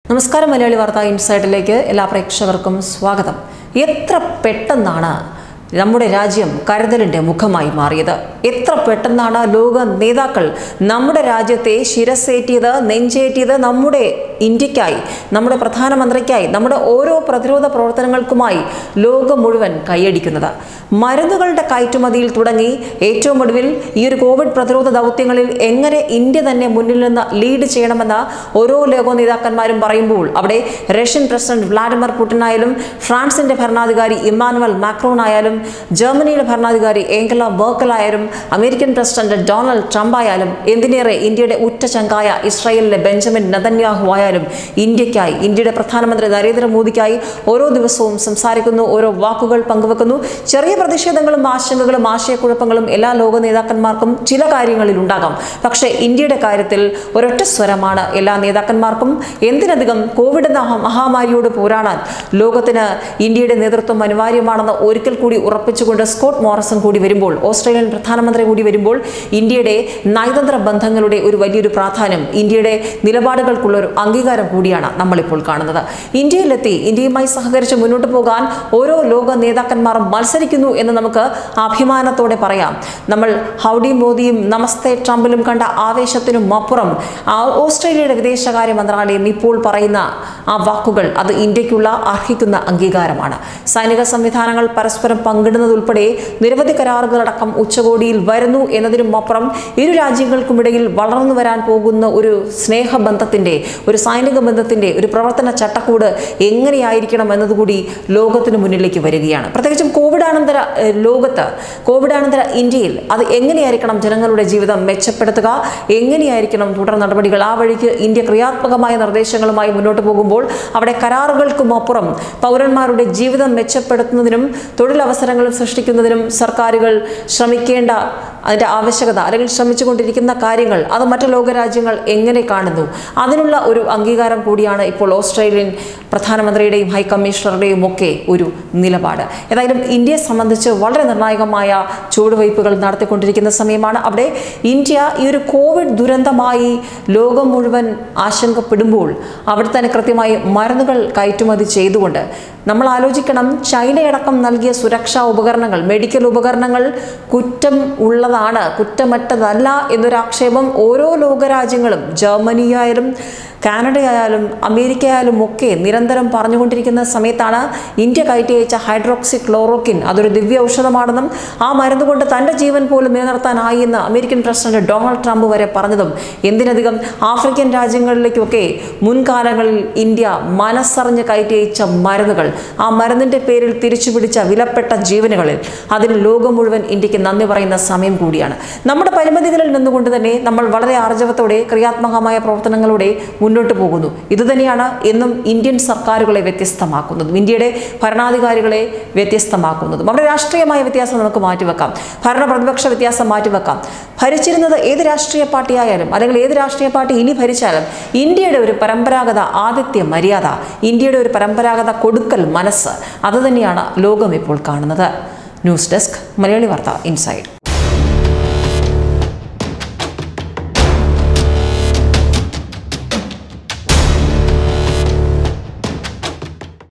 നമസ്കാരം മലയാളി വാർത്ത ഇൻസൈഡിലേക്ക് എല്ലാ പ്രേക്ഷകർക്കും സ്വാഗതം എത്ര പെട്ടെന്നാണ് നമ്മുടെ രാജ്യം കരുതലിൻ്റെ മുഖമായി മാറിയത് എത്ര പെട്ടെന്നാണ് ലോക നേതാക്കൾ നമ്മുടെ രാജ്യത്തെ ശിരസേറ്റിയത് നെഞ്ചേറ്റിയത് നമ്മുടെ ഇന്ത്യക്കായി നമ്മുടെ പ്രധാനമന്ത്രിക്കായി നമ്മുടെ ഓരോ പ്രതിരോധ പ്രവർത്തനങ്ങൾക്കുമായി ലോകം മുഴുവൻ കൈയടിക്കുന്നത് മരുന്നുകളുടെ കയറ്റുമതിയിൽ തുടങ്ങി ഏറ്റവും ഒടുവിൽ ഈ ഒരു കോവിഡ് പ്രതിരോധ ദൗത്യങ്ങളിൽ എങ്ങനെ ഇന്ത്യ തന്നെ മുന്നിൽ നിന്ന് ലീഡ് ചെയ്യണമെന്ന് ഓരോ ലോക നേതാക്കന്മാരും പറയുമ്പോൾ അവിടെ റഷ്യൻ പ്രസിഡന്റ് വ്ളാഡിമിർ പുടിൻ ആയാലും ഫ്രാൻസിന്റെ ഭരണാധികാരി ഇമ്മാനുവൽ മാക്രോൺ ആയാലും ജർമ്മനിയുടെ ഭരണാധികാരി ഏങ്കല മേർക്കൽ ആയാലും അമേരിക്കൻ പ്രസിഡന്റ് ഡൊണാൾഡ് ട്രംപ് ആയാലും എന്തിനേറെ ഇന്ത്യയുടെ ഉറ്റ ചങ്കായ ഇസ്രായേലിലെ ബെഞ്ചമിൻ നതന്യാഹു ആയാലും ഇന്ത്യക്കായി ഇന്ത്യയുടെ പ്രധാനമന്ത്രി നരേന്ദ്രമോദിക്കായി ഓരോ ദിവസവും സംസാരിക്കുന്നു ഓരോ വാക്കുകൾ പങ്കുവെക്കുന്നു ചെറിയ പ്രതിഷേധങ്ങളും ആശങ്കകളും ആശയക്കുഴപ്പങ്ങളും എല്ലാ ലോക നേതാക്കന്മാർക്കും ചില കാര്യങ്ങളിൽ ഉണ്ടാകാം പക്ഷേ ഇന്ത്യയുടെ കാര്യത്തിൽ ഒരൊറ്റ സ്വരമാണ് എല്ലാ നേതാക്കന്മാർക്കും എന്തിനധികം കോവിഡ് എന്ന മഹാമാരിയോട് പോരാടാൻ ലോകത്തിന് ഇന്ത്യയുടെ നേതൃത്വം അനിവാര്യമാണെന്ന് ഒരിക്കൽ കൂടി ഉറപ്പിച്ചുകൊണ്ട് സ്കോട്ട് മോറിസൺ കൂടി വരുമ്പോൾ ഓസ്ട്രേലിയൻ പ്രധാനമന്ത്രി കൂടി വരുമ്പോൾ ഇന്ത്യയുടെ നയതന്ത്ര ബന്ധങ്ങളുടെ ഒരു വലിയൊരു പ്രാധാന്യം ഇന്ത്യയുടെ നിലപാടുകൾക്കുള്ള ഒരു അംഗീകാരം കൂടിയാണ് നമ്മളിപ്പോൾ കാണുന്നത് ഇന്ത്യയിലെത്തി ഇന്ത്യയുമായി സഹകരിച്ച് മുന്നോട്ട് പോകാൻ ഓരോ ലോക നേതാക്കന്മാരും മത്സരിക്കുന്നു എന്ന് നമുക്ക് അഭിമാനത്തോടെ പറയാം നമ്മൾ ഹൗഡി മോദിയും നമസ്തേ ട്രംപിലും കണ്ട ആവേശത്തിനും അപ്പുറം ആ ഓസ്ട്രേലിയയുടെ വിദേശകാര്യ മന്ത്രാലയം ഇപ്പോൾ പറയുന്ന ആ വാക്കുകൾ അത് ഇന്ത്യക്കുള്ള അർഹിക്കുന്ന അംഗീകാരമാണ് സൈനിക സംവിധാനങ്ങൾ പരസ്പരം പങ്കിടുന്നതുൾപ്പെടെ നിരവധി കരാറുകളടക്കം ഉച്ചകോടിയിൽ വരുന്നു എന്നതിനും അപ്പുറം ഇരു രാജ്യങ്ങൾക്കുമിടയിൽ വളർന്നു വരാൻ പോകുന്ന ഒരു സ്നേഹബന്ധത്തിന്റെ ഒരു സൈനിക ബന്ധത്തിന്റെ ഒരു പ്രവർത്തന ചട്ടക്കൂട് എങ്ങനെയായിരിക്കണം എന്നതുകൂടി ലോകത്തിന് മുന്നിലേക്ക് വരികയാണ് പ്രത്യേകിച്ചും കോവിഡാനന്തര ഏഹ്, ലോകത്ത് കോവിഡാനന്തര ഇന്ത്യയിൽ അത് എങ്ങനെയായിരിക്കണം ജനങ്ങളുടെ ജീവിതം മെച്ചപ്പെടുത്തുക എങ്ങനെയായിരിക്കണം തുടർ നടപടികൾ ആ വഴിക്ക് ഇന്ത്യ ക്രിയാത്മകമായ നിർദ്ദേശങ്ങളുമായി മുന്നോട്ട് പോകുമ്പോൾ അവിടെ കരാറുകൾക്കും അപ്പുറം പൗരന്മാരുടെ ജീവിതം മെച്ചപ്പെടുത്തുന്നതിനും തൊഴിലവസരങ്ങൾ സൃഷ്ടിക്കുന്നതിനും സർക്കാരുകൾ ശ്രമിക്കേണ്ട അതിൻ്റെ ആവശ്യകത അല്ലെങ്കിൽ ശ്രമിച്ചുകൊണ്ടിരിക്കുന്ന കാര്യങ്ങൾ അത് മറ്റു ലോകരാജ്യങ്ങൾ എങ്ങനെ കാണുന്നു അതിനുള്ള ഒരു അംഗീകാരം കൂടിയാണ് ഇപ്പോൾ ഓസ്ട്രേലിയൻ പ്രധാനമന്ത്രിയുടെയും ഹൈക്കമ്മീഷണറുടെയും ഒക്കെ ഒരു നിലപാട് ഏതായാലും ഇന്ത്യയെ സംബന്ധിച്ച് വളരെ നിർണായകമായ ചുവടുവയ്പ്പുകൾ നടത്തിക്കൊണ്ടിരിക്കുന്ന സമയമാണ് അവിടെ ഇന്ത്യ ഈ ഒരു കോവിഡ് ദുരന്തമായി ലോകം മുഴുവൻ ആശങ്കപ്പെടുമ്പോൾ അവിടെ തന്നെ കൃത്യമായി മരുന്നുകൾ കയറ്റുമതി ചെയ്തുകൊണ്ട് നമ്മൾ ആലോചിക്കണം ചൈനയടക്കം നൽകിയ സുരക്ഷാ ഉപകരണങ്ങൾ മെഡിക്കൽ ഉപകരണങ്ങൾ കുറ്റം ഉള്ളതാണ് കുറ്റമറ്റതല്ല എന്നൊരാക്ഷേപം ഓരോ ലോകരാജ്യങ്ങളും ജർമ്മനിയായാലും കാനഡയായാലും അമേരിക്കയായാലും ഒക്കെ നിരന്തരം പറഞ്ഞുകൊണ്ടിരിക്കുന്ന സമയത്താണ് ഇന്ത്യ കയറ്റി അയച്ച ഹൈഡ്രോക്സി ക്ലോറോക്കിൻ അതൊരു ദിവ്യ ഔഷധമാണെന്നും ആ മരുന്ന് കൊണ്ട് തൻ്റെ ജീവൻ പോലും നിലനിർത്താനായി എന്ന് അമേരിക്കൻ പ്രസിഡന്റ് ഡൊണാൾഡ് ട്രംപ് വരെ പറഞ്ഞതും എന്തിനധികം ആഫ്രിക്കൻ രാജ്യങ്ങളിലേക്കൊക്കെ മുൻകാലങ്ങളിൽ ഇന്ത്യ മനസ്സറിഞ്ഞ് കയറ്റി അയച്ച മരുന്നുകൾ ആ മരുന്നിൻ്റെ പേരിൽ തിരിച്ചു പിടിച്ച വിലപ്പെട്ട ജീവനുകളിൽ അതിന് ലോകം മുഴുവൻ ഇന്ത്യക്ക് നന്ദി പറയുന്ന സമയം കൂടിയാണ് നമ്മുടെ പരിമിതികളിൽ നിന്നുകൊണ്ട് തന്നെ നമ്മൾ വളരെ ആർജവത്തോടെ ക്രിയാത്മകമായ പ്രവർത്തനങ്ങളോടെ മുന്നോട്ട് പോകുന്നു ഇതുതന്നെയാണ് എന്നും ഇന്ത്യൻ സർക്കാരുകളെ വ്യത്യസ്തമാക്കുന്നതും ഇന്ത്യയുടെ ഭരണാധികാരികളെ വ്യത്യസ്തമാക്കുന്നതും അവിടെ രാഷ്ട്രീയമായ വ്യത്യാസം നമുക്ക് മാറ്റിവെക്കാം ഭരണ പ്രതിപക്ഷ വ്യത്യാസം മാറ്റിവെക്കാം ഭരിച്ചിരുന്നത് ഏത് രാഷ്ട്രീയ പാർട്ടിയായാലും അല്ലെങ്കിൽ ഏത് രാഷ്ട്രീയ പാർട്ടി ഇനി ഭരിച്ചാലും ഇന്ത്യയുടെ ഒരു പരമ്പരാഗത ആദിത്യ മര്യാദ ഇന്ത്യയുടെ ഒരു പരമ്പരാഗത കൊടുക്കൽ മനസ്സ് അതുതന്നെയാണ് ലോകം ഇപ്പോൾ കാണുന്നത് ന്യൂസ് ഡെസ്ക് മലയാളി വാർത്ത ഇൻസൈഡ്